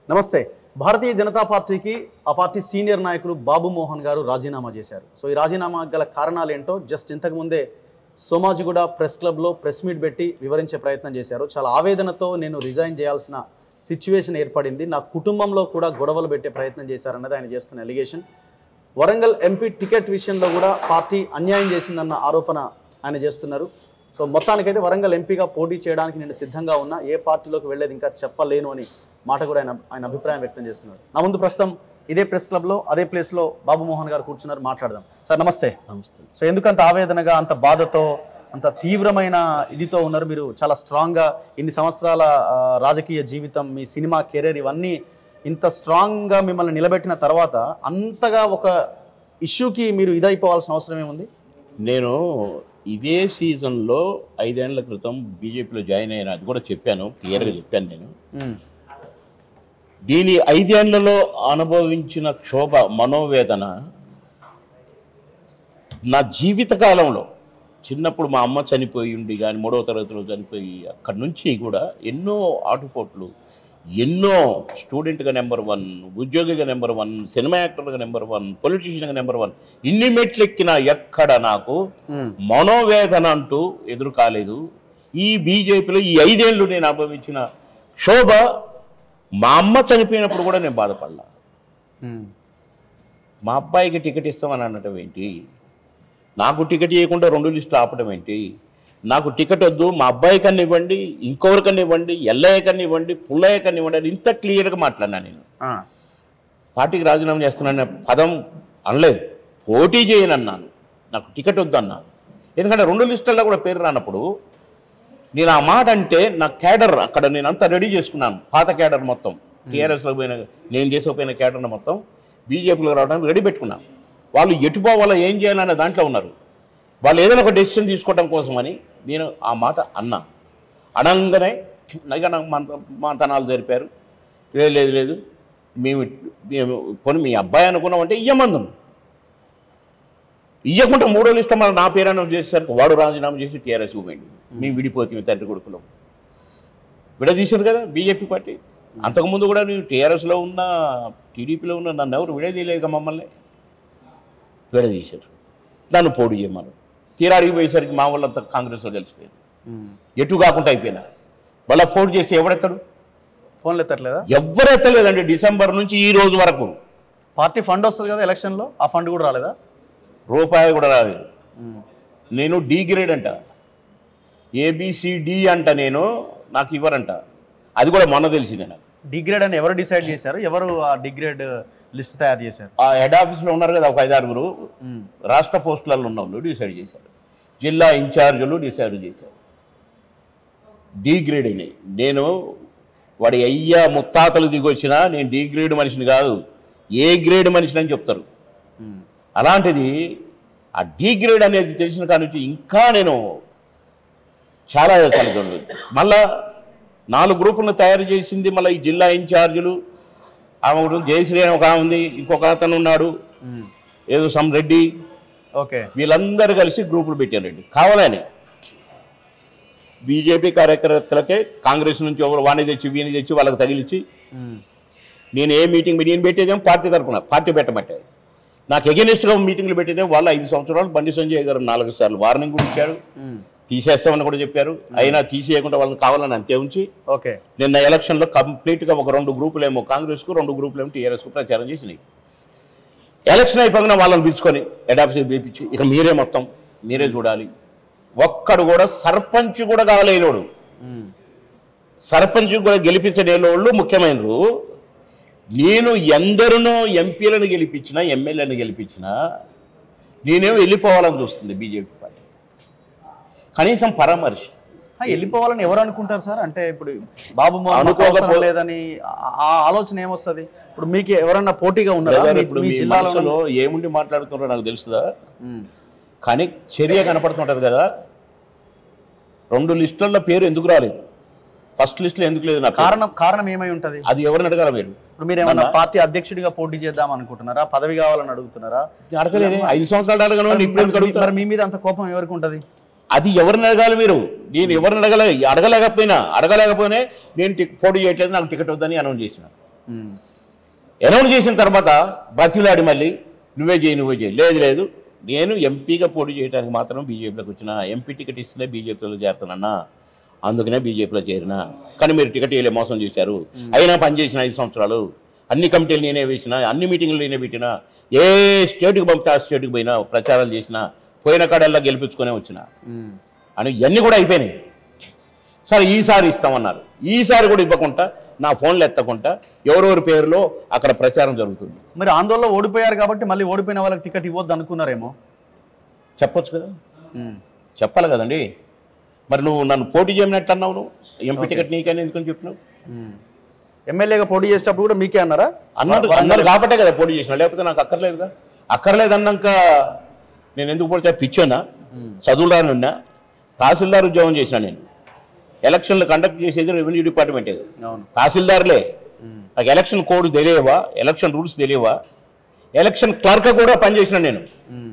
నమస్తే భారతీయ జనతా పార్టీకి ఆ పార్టీ సీనియర్ నాయకులు బాబు మోహన్ గారు రాజీనామా చేశారు సో ఈ రాజీనామా గల కారణాలు ఏంటో జస్ట్ ఇంతకు ముందే సోమాజిగూడ ప్రెస్ క్లబ్లో ప్రెస్ మీట్ పెట్టి వివరించే ప్రయత్నం చేశారు చాలా ఆవేదనతో నేను రిజైన్ చేయాల్సిన సిచ్యువేషన్ ఏర్పడింది నా కుటుంబంలో కూడా గొడవలు పెట్టే ప్రయత్నం చేశారన్నది ఆయన చేస్తున్న ఎలిగేషన్ వరంగల్ ఎంపీ టికెట్ విషయంలో కూడా పార్టీ అన్యాయం చేసిందన్న ఆరోపణ ఆయన చేస్తున్నారు సో మొత్తానికైతే వరంగల్ ఎంపీగా పోటీ చేయడానికి నేను సిద్ధంగా ఉన్నా ఏ పార్టీలోకి వెళ్ళేది ఇంకా చెప్పలేను అని మాట కూడా ఆయన ఆయన అభిప్రాయం వ్యక్తం చేస్తున్నారు నా ముందు ప్రస్తుతం ఇదే ప్రెస్ క్లబ్లో అదే ప్లేస్లో బాబు మోహన్ గారు కూర్చున్నారు మాట్లాడదాం సార్ నమస్తే నమస్తే సో ఎందుకంత ఆవేదనగా అంత బాధతో అంత తీవ్రమైన ఇదితో ఉన్నారు మీరు చాలా స్ట్రాంగ్గా ఇన్ని సంవత్సరాల ఆ, రాజకీయ జీవితం మీ సినిమా కెరీర్ ఇవన్నీ ఇంత స్ట్రాంగ్గా మిమ్మల్ని నిలబెట్టిన తర్వాత అంతగా ఒక ఇష్యూకి మీరు ఇదైపోవాల్సిన అవసరం ఏముంది నేను ఇదే సీజన్లో ఐదేళ్ల క్రితం బీజేపీలో జాయిన్ అయిన అది కూడా చెప్పాను క్లియర్గా చెప్పాను నేను దీని ఐదేళ్లలో అనుభవించిన క్షోభ మనోవేదన నా జీవిత కాలంలో చిన్నప్పుడు మా అమ్మ చనిపోయి ఉండి కానీ మూడవ తరగతిలో చనిపోయి అక్కడి నుంచి కూడా ఎన్నో ఆటుపోట్లు ఎన్నో స్టూడెంట్గా నెంబర్ వన్ ఉద్యోగిగా నెంబర్ వన్ సినిమా యాక్టర్గా నెంబర్ వన్ పొలిటీషియన్గా నెంబర్ వన్ ఇన్ని మెట్లు ఎక్కినా ఎక్కడ నాకు మనోవేదన అంటూ ఎదురు కాలేదు ఈ బీజేపీలో ఈ ఐదేళ్ళు నేను అనుభవించిన క్షోభ మా అమ్మ చనిపోయినప్పుడు కూడా నేను బాధపడలా మా అబ్బాయికి టికెట్ ఇస్తామని అనటం ఏంటి నాకు టికెట్ ఇవ్వకుండా రెండు లిస్టులు ఆపడం ఏంటి నాకు టికెట్ వద్దు మా అబ్బాయి కన్నా ఇవ్వండి ఇంకొకరికన్నా ఇవ్వండి ఎల్లయ్య కన్నా ఇవ్వండి పుల్లయ్య కన్నా ఇవ్వండి అని ఇంత క్లియర్గా మాట్లాడినా నేను పార్టీకి రాజీనామా చేస్తున్నానే పదం అనలేదు పోటీ చేయనన్నాను నాకు టికెట్ వద్దన్నాను ఎందుకంటే రెండు లిస్టుల్లో కూడా పేరు రానప్పుడు నేను ఆ మాట అంటే నా క్యాడర్ అక్కడ నేను అంతా రెడీ చేసుకున్నాను పాత క్యాడర్ మొత్తం టీఆర్ఎస్లో పోయిన నేను చేసకపోయిన క్యాడర్ మొత్తం బీజేపీలో రావడానికి రెడీ పెట్టుకున్నాను వాళ్ళు ఎటు పోవాలో ఏం చేయాలనే దాంట్లో ఉన్నారు వాళ్ళు ఏదైనా ఒక డెసిషన్ తీసుకోవడం కోసమని నేను ఆ మాట అన్నా అనంగానే నైగా నాకు మంత మంతనాలు జరిపారు లేదు లేదు లేదు మేము మేము పోనీ మీ అబ్బాయి అనుకున్నామంటే ఇయ్యమందం ఇయ్యకుండా మూడో లిస్ట్ మళ్ళీ నా పేరు అనౌన్స్ చేసేసరికి వాడు రాజీనామా చేసి టీఆర్ఎస్ పోయింది మేము విడిపోతుంది తండ్రి కొడుకులో విడదీశారు కదా బీజేపీ పార్టీ అంతకుముందు కూడా నేను టీఆర్ఎస్లో ఉన్న టీడీపీలో ఉన్న నన్ను ఎవరు విడదీయలేదు కదా మమ్మల్ని విడదీశారు నన్ను పోటీ చేయమన్నారు తీరాడికి పోయేసరికి మా వాళ్ళంతా కాంగ్రెస్లో కలిసిపోయారు ఎటు కాకుండా అయిపోయినా వాళ్ళ పోటీ చేసి ఎవడెత్తాడు ఫోన్లు ఎత్తట్లేదా ఎవ్వరు ఎత్తలేదండి డిసెంబర్ నుంచి ఈ రోజు వరకు పార్టీ ఫండ్ వస్తుంది కదా ఎలక్షన్లో ఆ ఫండ్ కూడా రాలేదా రూపాయి కూడా రాలేదు నేను డి గ్రేడ్ అంట ఏబిసిడి అంట నేను నాకు ఇవ్వరంట అది కూడా మొన్న తెలిసిందే నాకు డిగ్రేడ్ అని ఎవరు డిసైడ్ చేశారు ఎవరు ఆ డిగ్రేడ్ లిస్ట్ తయారు చేశారు ఆ హెడ్ ఆఫీస్లో ఉన్నారు కదా ఒక ఐదారుగురు రాష్ట్ర పోస్టులలో ఉన్న వాళ్ళు డిసైడ్ చేశారు జిల్లా ఇన్ఛార్జీలు డిసైడ్ చేశారు డి గ్రేడ్ అయినాయి నేను వాడి అయ్యా ముత్తాతలు దిగొచ్చినా నేను డి గ్రేడ్ మనిషిని కాదు ఏ గ్రేడ్ మనిషిని అని చెప్తారు అలాంటిది ఆ డి గ్రేడ్ అనేది తెలిసిన కాడి నుంచి ఇంకా నేను చాలా తల్లిదండ్రులు మళ్ళా నాలుగు గ్రూపులను తయారు చేసింది మళ్ళీ ఈ జిల్లా ఇన్ఛార్జీలు ఆమె ఒకటి ఉంది, జయశ్రీ అని ఒక ఆమె ఉంది ఇంకొక అతను ఉన్నాడు ఏదో సమ్ రెడ్డి ఓకే వీళ్ళందరూ కలిసి గ్రూపులు పెట్టారండి కావాలని బీజేపీ కార్యకర్తలకే కాంగ్రెస్ నుంచి ఎవరు వాణి తెచ్చి వీని తెచ్చి వాళ్ళకి తగిలిచ్చి నేను ఏ మీటింగ్ పెట్టి- నేను పెట్టేదేమో పార్టీ తరపున పార్టీ పెట్టమంటే నాకు ఎగెనిస్ట్గా మీటింగ్లు పెట్టేదే వాళ్ళు ఐదు సంవత్సరాలు బండి సంజయ్ గారు నాలుగు సార్లు వార్నింగ్ కూడా ఇచ్చారు తీసేస్తామని కూడా చెప్పారు అయినా తీసేయకుండా వాళ్ళని కావాలని అంతే ఉంచి ఓకే నిన్న ఎలక్షన్లో కంప్లీట్గా ఒక రెండు గ్రూపులేమో కాంగ్రెస్కు రెండు గ్రూపులేమో టీఆర్ఎస్కు ప్రచారం చేసినాయి ఎలక్షన్ అయిపోయిన వాళ్ళని పిలుచుకొని ఎడాప్సీ పిలిపించి ఇక మీరే మొత్తం మీరే చూడాలి ఒక్కడు కూడా సర్పంచ్ కూడా కావలేనోడు సర్పంచ్ కూడా గెలిపించలేనోళ్ళు ముఖ్యమైనరు నేను ఎందరినో ఎంపీలను గెలిపించినా ఎమ్మెల్యేలను గెలిపించినా నేనేమో వెళ్ళిపోవాలని చూస్తుంది బీజేపీ పార్టీ కనీసం పరామర్శ ఆ, వెళ్ళిపోవాలని ఎవరు అనుకుంటారు సార్ అంటే ఇప్పుడు బాబు మోహన్ మాకు అనుకోకపో- అవసరం లేదని ఆ- ఆ ఆలోచన ఏమొస్తుంది ఇప్పుడు మీకు ఎవరన్నా పోటీగా ఉన్నారా బ్రదర్, మీ- ఇప్పుడు మీ మీ జిల్లాలో మనసులో ఏముండి మాట్లాడుతున్నారో నాకు తెలుస్తుందా ఉమ్. కానీ చర్య కనపడుతుంటది కదా రెండు లిస్టుల్లో పేరు ఎందుకు రాలేదు ఫస్ట్ లిస్టులో ఎందుకు లేదు నా పేరు? కారణం కారణం ఏమై ఉంటది అది ఎవరిని అడగాల మీరు ఇప్పుడు మీరు ఏమన్నా మన- పార్టీ అధ్యక్షుడిగా పోటీ చేద్దాం అనుకుంటున్నారా పదవి కావాలని అడుగుతున్నారా అడగలేదు ఐదు సంవత్సరాలు అడగను మరి- ఇప్పుడు ఎందుకు మరి- అడుగుతారు మరి మీ మీద అంత కోపం ఎవరికి ఉంటది అది ఎవరిని అడగాలి మీరు నేను ఎవరిని అడగలే అడగలేకపోయినా అడగలేకపోయినా నేను టిక్ పోటీ చేయట్లేదు నాకు టికెట్ వద్దని అనౌన్స్ చేసిన ఉమ్. అనౌన్స్ చేసిన తర్వాత బతిలాడి మళ్ళీ నువ్వే చేయి నువ్వే చేయి లేదు లేదు నేను ఎంపీగా పోటీ చేయడానికి మాత్రం బీజేపీలోకి వచ్చిన ఎంపీ టికెట్ ఇస్తేనే బీజేపీలో చేరుతానన్నా అందుకనే బీజేపీలో చేరిన కానీ మీరు టికెట్ ఇవ్వలే మోసం చేశారు అయినా పనిచేసిన ఐదు సంవత్సరాలు అన్ని కమిటీలు నేనే వేసిన అన్ని మీటింగ్లు నేనే పెట్టిన ఏ స్టేట్కి పంపితే ఆ స్టేట్కి పోయినా ప్రచారాలు చేసిన పోయిన కాడల్లా గెలిపించుకునే వచ్చిన ఉమ్. అని ఇవన్నీ కూడా అయిపోయినాయి సరే ఈసారి ఇస్తామన్నారు ఈసారి కూడా ఇవ్వకుండా నా ఫోన్లు ఎత్తకుండా ఎవరెవరి పేరులో అక్కడ ప్రచారం జరుగుతుంది మరి ఆందోళనలో ఓడిపోయారు కాబట్టి మళ్ళీ ఓడిపోయిన వాళ్ళకి టికెట్ ఇవ్వద్దు అనుకున్నారేమో చెప్పొచ్చు కదా ఉమ్. చెప్పాలి కదండి మరి నువ్వు నన్ను పోటీ చేయనట్టు అన్నావు నువ్వు ఎంపీ Okay. టికెట్ నీకని ఎందుకని చెప్పినావు ఉమ్. ఎమ్మెల్యేగా పోటీ చేసేటప్పుడు కూడా మీకే అన్నారా అన్నారు వరంగల్- అన్నారు కాబట్టే కదా పోటీ చేసిన లేకపోతే నాకు అక్కర్లేదుగా అక్కర్లేదు అన్నాక నేను ఎందుకు పోటీ చేయ- పిచ్చోనా ఉమ్. చదువులు రానున్నా తహసీల్దార్ ఉద్యోగం చేసిన నేను ఎలక్షన్లు కండక్ట్ చేసేది రెవెన్యూ డిపార్ట్మెంటే అవును తహసీల్దార్లే ఉమ్. నాకు ఎలక్షన్ కోడ్ తెలియవా ఎలక్షన్ రూల్స్ తెలియవా ఎలక్షన్ క్లర్క్ కూడా పనిచేసిన నేను ఉమ్.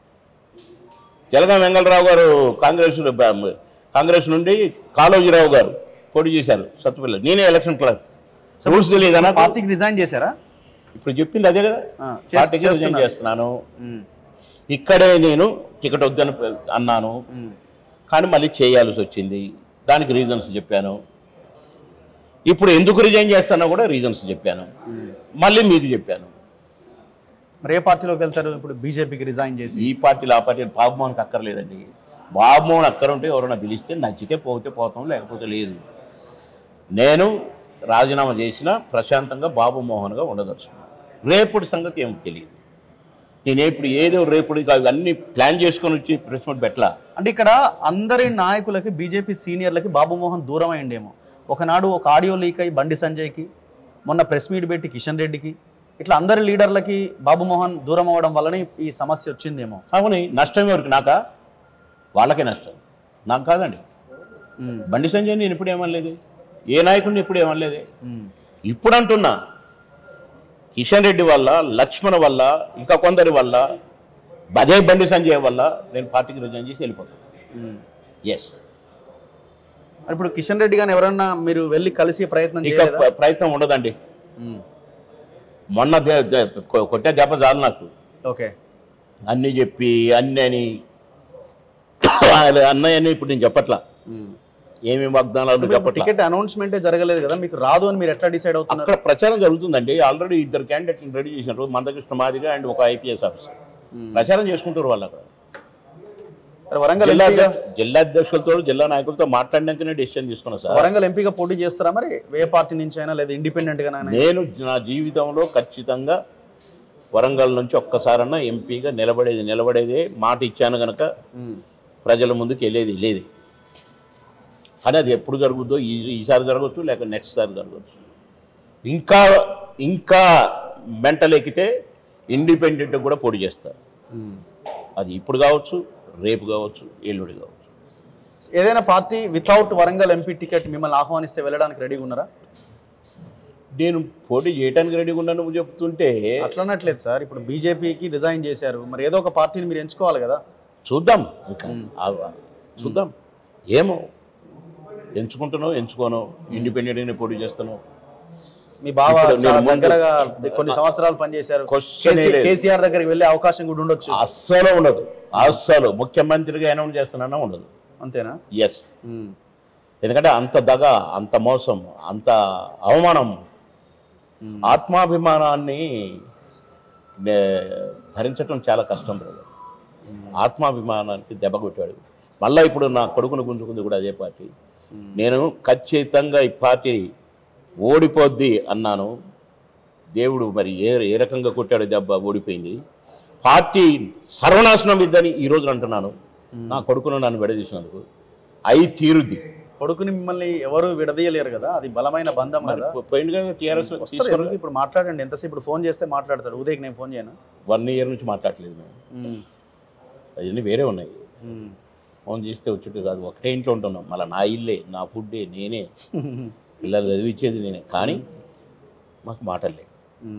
జలగా వెంగళరావు గారు కాంగ్రెస్ కాంగ్రెస్ నుండి కాళోజీరావు గారు పోటీ చేశారు సత్తుపల్లి నేనే ఎలక్షన్ క్లర్క్ రూల్స్ తెలియదా నాకు పార్టీకి రిజైన్ చేశారా ఇప్పుడు చెప్పింది అదే కదా ఆ, చేస్- పార్టీకి రిజైన్ చేస్తున్నారు. చేస్తున్నాను ఉమ్. ఇక్కడే నేను టికెట్ వద్దని అన్నాను ఉమ్. కానీ మళ్ళీ చేయాల్సి వచ్చింది దానికి రీజన్స్ చెప్పాను ఇప్పుడు ఎందుకు రిజైన్ చేస్తానో కూడా రీజన్స్ చెప్పాను ఉమ్. మళ్ళీ మీకు చెప్పాను మరి ఏ పార్టీలోకి వెళ్తారు ఇప్పుడు బీజేపీకి రిజైన్ చేసి ఈ పార్టీలు ఆ పార్టీలు బాబుమోహన్కి అక్కర్లేదండి బాబుమోహన్ అక్కర ఉంటే ఎవరైనా పిలిస్తే నచ్చితే పోతే పోతాం లేకపోతే లేదు నేను రాజీనామా చేసిన ప్రశాంతంగా బాబుమోహన్గా ఉండదలుచుకున్నాను రేపుడి సంగతి ఏమో తెలియదు నేను ఇప్పుడు ఏదో రేపుడి కాదు అన్ని ప్లాన్ చేసుకొని వచ్చి ప్రెస్ మీట్ పెట్టలా అంటే ఇక్కడ అందరి నాయకులకి బీజేపీ సీనియర్లకి బాబుమోహన్ దూరం అయ్యిండేమో ఒకనాడు ఒక ఆడియో లీక్ అయ్యి బండి సంజయ్కి మొన్న ప్రెస్ మీట్ పెట్టి కిషన్ రెడ్డికి ఇట్లా అందరి లీడర్లకి బాబుమోహన్ దూరం అవ్వడం వల్లనే ఈ సమస్య వచ్చిందేమో అవును నష్టం ఎవరికి నాకా వాళ్ళకే నష్టం నాకు కాదండి ఉమ్. బండి సంజయ్ నేను ఇప్పుడు ఏమనలేదు ఏ నాయకుడిని ఇప్పుడు ఏమనలేదే ఉమ్. ఇప్పుడు అంటున్నా కిషన్ రెడ్డి వల్ల లక్ష్మణ్ వల్ల ఇంకా కొందరి వల్ల అదే బండి సంజయ్ వల్ల నేను పార్టీకి రిజైన్ చేసి వెళ్ళిపోతాను ఉమ్. ఎస్ మరి ఇప్పుడు కిషన్ రెడ్డి గారిని ఎవరన్నా మీరు వెళ్ళి కలిసి ప్రయత్నం ఇక చేయలేదా ప్ర- ప్రయత్నం ఉండదండి ఉమ్. మొన్న దే- దే- కొ- కొట్టే దెబ్బ చాలు నాకు ఓకే అన్నీ చెప్పి అన్నీ అని అన్నయ్యని ఇప్పుడు నేను చెప్పట్లా ఉమ్. ఏమేమి వాగ్దానాలు ఇప్పుడు చెప్పట్లా టికెట్ అనౌన్స్మెంటే జరగలేదు కదా మీకు రాదు అని మీరు ఎట్లా డిసైడ్ అవుతున్నారు అక్కడ ప్రచారం జరుగుతుందండి ఆల్రెడీ ఇద్దరు క్యాండిడేట్ని రెడీ చేసినారు మందకృష్ణ మాదిగా అండ్ ఒక ఐపీఎస్ ఆఫీసర్ ఉమ్. ప్రచారం చేసుకుంటారు వాళ్ళు అక్కడ మరి వరంగల్ జిల్లా ఎంపీగా అధ్యక్ష- జిల్లా అధ్యక్షులతో జిల్లా నాయకులతో మాట్లాడినాకనే డెసిషన్ తీసుకున్నా సార్ వరంగల్ ఎంపీగా పోటీ చేస్తారా మరి ఏ పార్టీ నుంచి అయినా లేదా ఇండిపెండెంట్ గా నేను నా జీవితంలో ఖచ్చితంగా వరంగల్ నుంచి ఒక్కసారన్నా ఎంపీగా నిలబడేది నిలబడేదే మాట ఇచ్చాను కనుక ప్రజల ముందుకు వెళ్ళేది లేదు కానీ అది ఎప్పుడు జరుగుద్దో ఈ ఈసారి జరగవచ్చు లేక నెక్స్ట్ సారి జరగవచ్చు ఇంకా ఇంకా మెంటల్ ఎక్కితే ఇండిపెండెంట్ కూడా పోటీ చేస్తారు అది ఇప్పుడు కావచ్చు రేపు కావచ్చు ఎల్లుడి కావచ్చు ఏదైనా party without Warangal MP ticket మిమ్మల్ని ఆహ్వానిస్తే వెళ్ళడానికి రెడీగా ఉన్నారా నేను పోటీ చేయడానికి రెడీగా ఉన్నాను నువ్వు చెప్తుంటే అట్లనట్లేదు సార్ ఇప్పుడు బీజేపీకి రిజైన్ చేశారు మరి ఏదో ఒక పార్టీని మీరు ఎంచుకోవాలి కదా చూద్దాం ఇంకా ఆ- చూద్దాం ఏమో ఎంచుకుంటున్నావు ఎంచుకోను ఇండిపెండెంట్గానే పోటీ చేస్తాను మీ బావ ఇప్పుడు చాలా నేను ముందు- దగ్గరగా కొన్ని సంవత్సరాలు పనిచేశారు Question ఏ కేసీ- లేదు. కేసీఆర్ దగ్గరికి వెళ్ళే అవకాశం కూడా ఉండొచ్చు అస్సలు ఉండదు అస్సలు ముఖ్యమంత్రిగా అనౌన్స్ చేస్తానన్నా ఉండదు అంతేనా ఎస్ ఎందుకంటే అంత దగ అంత మోసం అంత అవమానం మ్మ్. ఆత్మాభిమానాన్ని నే- భరించటం చాలా కష్టం బ్రదర్ ఆత్మాభిమానానికి దెబ్బ కొట్టాడు మళ్ళీ ఇప్పుడు నా కొడుకును గుంజుకుంది కూడా అదే పార్టీ మ్మ్. నేను ఖచ్చితంగా ఈ పార్టీ ఓడిపోద్ది అన్నాను దేవుడు మరి ఏ ఏ రకంగా కొట్టాడు దెబ్బ ఓడిపోయింది పార్టీ సర్వనాశనం ఇద్దని ఈ రోజున అంటున్నాను నా కొడుకును నన్ను విడదీసినందుకు అయి తీరుద్ది కొడుకుని మిమ్మల్ని ఎవరు విడదీయలేరు కదా అది బలమైన బంధం మరి కదా పోయింది కదా టీఆర్ఎస్ వస్తారు ఎందుకు? ఇప్పుడు మాట్లాడండి ఎంతసేపు ఇప్పుడు ఫోన్ చేస్తే మాట్లాడతాడు ఉదయకి నేను ఫోన్ చేయను వన్ ఇయర్ నుంచి మాట్లాడలేదు మేము అవన్నీ వేరే ఉన్నాయి ఫోన్ చేస్తే వచ్చేట్టు కాదు ఒకటే ఇంట్లో ఉంటున్నాం మళ్ళీ నా ఇల్లే నా ఫుడ్డే నేనే పిల్లలు చదివించేది నేనే కానీ మాకు మాటలే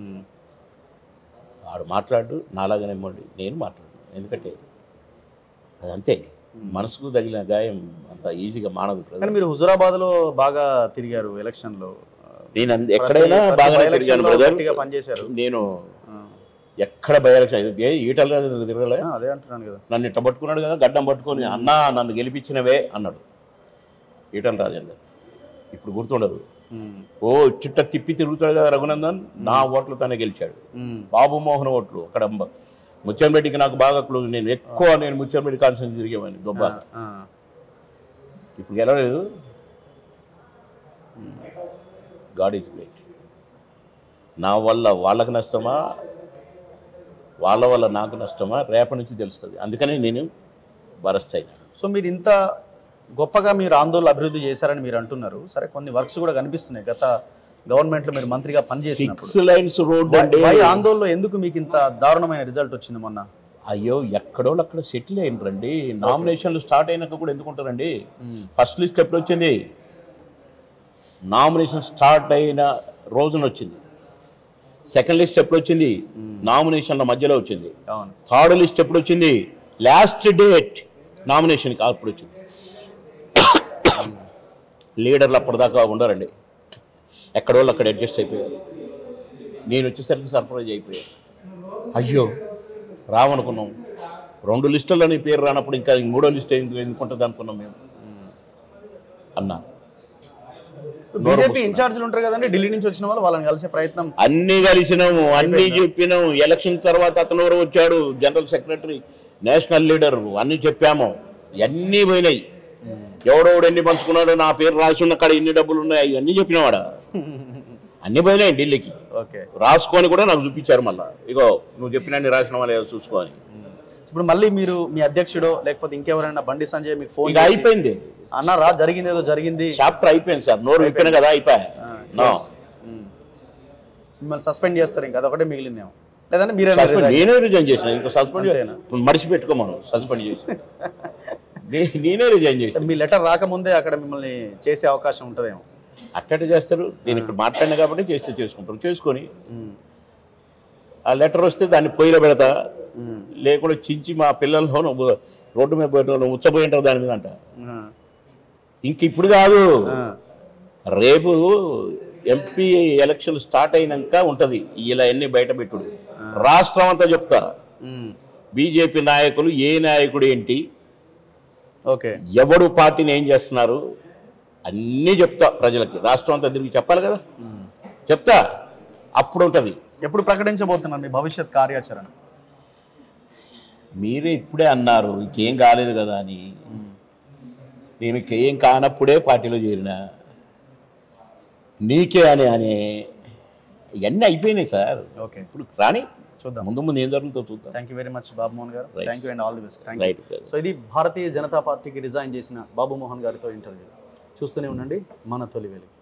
వాడు మాట్లాడు నాలాగానే ఇవ్వండి నేను మాట్లాడను ఎందుకంటే అది అంతే మనసుకు తగిలిన గాయం అంత ఈజీగా మానదు కానీ ప్రజలు మీరు హుజురాబాద్లో బాగా తిరిగారు ఎలక్షన్లో నేను అంద- ఎక్కడైనా ప్రతి- బాగానే ప్రతి తిరిగాను ఎలక్షన్లో బ్రదర్ గట్టిగా పనిచేశారు నేను ఆ. ఎక్కడ బై ఎలక్షన్ ఏ ఈటల రాజేంద్ర తిరగలే ఆ, అదే అంటున్నాను కదా నన్ను ఇట్ట పట్టుకున్నాడు కదా గడ్డం పట్టుకొని అన్నా నన్ను గెలిపించినవే అన్నాడు ఈటల రాజేందర్ ఇప్పుడు గుర్తుండదు ఉమ్, ఓ చిట్ట తిప్పి తిరుగుతాడు కదా రఘునందన్ నా ఓట్లు తనే గెలిచాడు ఉమ్, బాబు మోహన్ ఓట్లు అక్కడ మ- ముత్యంరెడ్డికి నాకు బాగా క్లోజ్ నేను ఎక్కువ నేను ముత్యంరెడ్డి కాన్సెన్స్ తిరిగేవాడిని గొప్ప ఆ, ఇప్పుడు గెలవలేదు గాడ్ ఈజ్ గ్రేట్ నా వల్ల వాళ్ళకి నష్టమా వాళ్ళ వల్ల నాకు నష్టమా రేపటి నుంచి తెలుస్తుంది అందుకని నేను బరస్ట్ అయినా సో మీరు ఇంత గొప్పగా మీరు ఆందోళన అభివృద్ధి చేశారని మీరు అంటున్నారు సరే కొన్ని వర్క్స్ కూడా కనిపిస్తున్నాయి గత గవర్నమెంట్ లో మీరు మంత్రిగా పనిచేసినప్పుడు సిక్స్ లైన్స్ రోడ్ అండి వై ఆందోళనలో ఎందుకు మీకు ఇంత దారుణమైన రిజల్ట్ వచ్చింది మొన్న అయ్యో ఎక్కడో అక్కడ సెటిల్ అయినరండి నామినేషన్లు స్టార్ట్ అయినాక కూడా ఎందుకుంటారండి ఫస్ట్ లిస్ట్ ఎప్పుడు వచ్చింది నామినేషన్ స్టార్ట్ అయిన రోజున వచ్చింది సెకండ్ లిస్ట్ ఎప్పుడు వచ్చింది నామినేషన్ల మధ్యలో వచ్చింది అవును థర్డ్ లిస్ట్ ఎప్పుడు వచ్చింది లాస్ట్ డేట్ నామినేషన్కి అప్పుడు వచ్చింది లీడర్లు అప్పటిదాకా ఉండరండి ఎక్కడోళ్ళు అక్కడ అడ్జస్ట్ అయిపోయారు నేను వచ్చేసరికి సర్ప్రైజ్ అయిపోయాను అయ్యో రావనుకున్నాం రెండు లిస్టుల్లో నీ పేరు రానప్పుడు ఇంకా మూడో లిస్ట్ ఎందుకు ఎందుకుంటుంది అనుకున్నాం మేము అన్నారు బీజేపీ ఇన్ఛార్జీలు ఉంటారు కదండి ఢిల్లీ నుంచి వచ్చిన వాళ్ళు వాళ్ళని కలిసే ప్రయత్నం అన్నీ కలిసినాము అన్నీ చెప్పినాము ఎలక్షన్ తర్వాత అతను ఎవరు వచ్చాడు జనరల్ సెక్రటరీ నేషనల్ లీడర్ అన్నీ చెప్పాము అన్నీ పోయినాయి ఎవడెవడు ఎన్ని పంచుకున్నాడు నా పేరు రాసి ఉన్న కాడ ఇన్ని డబ్బులు ఉన్నాయి అవన్నీ చెప్పినవాడ అన్నీ పోయినాయి ఢిల్లీకి ఓకే రాసుకొని కూడా నాకు చూపించారు మళ్ళా ఇగో నువ్వు చెప్పినన్ని రాసినవా లేదో చూసుకొని ఇప్పుడు మళ్ళీ మీరు మీ అధ్యక్షుడో లేకపోతే ఇంకెవరైనా బండి సంజయ్ మీకు ఫోన్ ఇక అయిపోయింది అన్నారా జరిగింది ఏదో జరిగింది చాప్టర్ అయిపోయింది సార్ నోరు విప్పిన కదా అయిపోయా ఆ, No. yes. ఉమ్. మిమ్మల్ని సస్పెండ్ చేస్తారు ఇంకా అదొకటే మిగిలిందేమో లేదంటే మీరే సస్పెండ్ నేనే రిజైన్ చేసిన ఇంకా సస్పెండ్ అంతేనా? మడిచి పెట్టుకోమను సస్పెండ్ చేసి నే- నేనే రిజైన్ చేసిన మీ లెటర్ రాకముందే అక్కడ మిమ్మల్ని చేసే అవకాశం ఉంటుందేమో అట్టట చేస్తారు నేను ఇక్కడ మాట్లాడినా కాబట్టి చేస్తే చేసుకుంటారు చేసుకొని ఉమ్. ఆ లెటర్ వస్తే దాన్ని పొయ్యిలో పెడతా ఉమ్. లేకుండా చించి మా పిల్లలను రోడ్డు మీద పోయేటోళ్ళు ఉచ్చపోయింటారు దాని మీద అంట ఆ. ఇంక ఇప్పుడు కాదు ఆ. రేపు ఎంపీ ఎలక్షన్ స్టార్ట్ అయినాక ఉంటుంది ఇలా ఎన్ని బయట పెట్టుడు రాష్ట్రం అంతా చెప్తా ఉమ్. బీజేపీ నాయకులు ఏ నాయకుడు ఏంటి ఓకే ఎవడు పార్టీని ఏం చేస్తున్నారు అన్నీ చెప్తా ప్రజలకి రాష్ట్రం అంతా తిరిగి చెప్పాలి కదా ఉమ్. చెప్తా అప్పుడు ఉంటుంది ఎప్పుడు ప్రకటించబోతున్నారు మీ భవిష్యత్ కార్యాచరణ మీరే ఇప్పుడే అన్నారు ఇంకేం కాలేదు కదా అని నేను ఇంకేం కానప్పుడే పార్టీలో చేరిన నీకే అని అని ఇవన్నీ అయిపోయినాయి సార్ ఓకే ఇప్పుడు రాని చూద్దాం ముందు ముందు ఏం జరుగుతుందో చూద్దాం thank you very much Babu Mohan గారు Right. Thank you and all the best thank you right so ఇది భారతీయ జనతా పార్టీకి రిజైన్ చేసిన బాబు మోహన్ గారితో ఇంటర్వ్యూ చూస్తూనే ఉండండి మన తొలి వెలుగు